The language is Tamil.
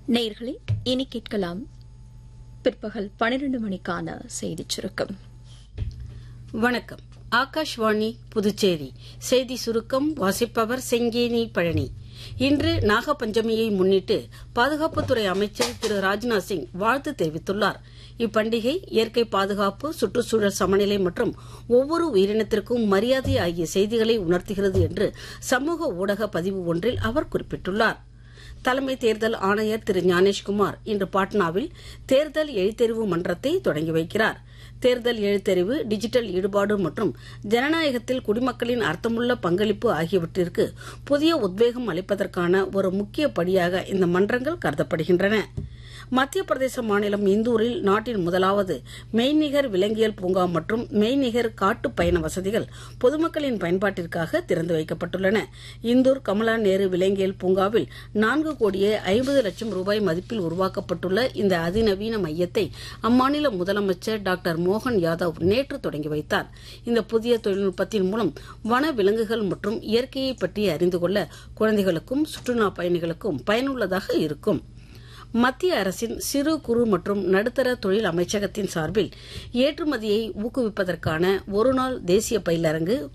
நேயர்களே இனி கேட்கலாம் பிற்பகல் பனிரெண்டு மணிக்கான செய்திச் சுருக்கம் வணக்கம் ஆகாஷ்வாணி புதுச்சேரி செய்தி சுருக்கம் வாசிப்பவர் செங்கேனி பழனி இன்று நாகபஞ்சமியை முன்னிட்டு பாதுகாப்புத்துறை அமைச்சர் திரு ராஜ்நாத் சிங் வாழ்த்து தெரிவித்துள்ளார் இப்பண்டிகை இயற்கை பாதுகாப்பு சுற்றுச்சூழல் சமநிலை மற்றும் ஒவ்வொரு உயிரினத்திற்கும் மரியாதை ஆகிய செய்திகளை உணர்த்துகிறது என்று சமூக ஊடக பதிவு ஒன்றில் அவர் குறிப்பிட்டுள்ளார் தலைமை தேர்தல் ஆணையர் திரு ஞானேஷ்குமார் இன்று பாட்னாவில் தேர்தல் எழுத்தறிவு மன்றத்தை தொடங்கி வைக்கிறார் தேர்தல் எழுத்தறிவு டிஜிட்டல் ஈடுபாடு மற்றும் ஜனநாயகத்தில் குடிமக்களின் அர்த்தமுள்ள பங்களிப்பு ஆகியவற்றிற்கு புதிய உத்வேகம் அளிப்பதற்கான ஒரு முக்கிய படியாக இந்த மன்றங்கள் கருதப்படுகின்றன மத்திய பிரதேச மாநிலம் இந்தூரில் நாட்டின் முதலாவது மெய்நிகர் விலங்கியல் பூங்கா மற்றும் மெய்நிகர் காட்டு பயண வசதிகள் பொதுமக்களின் பயன்பாட்டிற்காக திறந்து வைக்கப்பட்டுள்ளன இந்தூர் கமலா நேரு விலங்கியல் பூங்காவில் நான்கு கோடியே ஐம்பது லட்சம் ரூபாய் மதிப்பில் உருவாக்கப்பட்டுள்ள இந்த அதிநவீன மையத்தை அம்மாநில முதலமைச்சர் டாக்டர் மோகன் யாதவ் நேற்று தொடங்கி வைத்தார் இந்த புதிய தொழில்நுட்பத்தின் மூலம் வன விலங்குகள் மற்றும் இயற்கையை பற்றி அறிந்து கொள்ள குழந்தைகளுக்கும் சுற்றுலா பயணிகளுக்கும் பயனுள்ளதாக இருக்கும் மத்திய அரசின் சிறு குறு மற்றும் நடுத்தர தொழில் அமைச்சகத்தின் சார்பில் ஏற்றுமதியை ஊக்குவிப்பதற்கான ஒருநாள் தேசிய பயிலரங்கு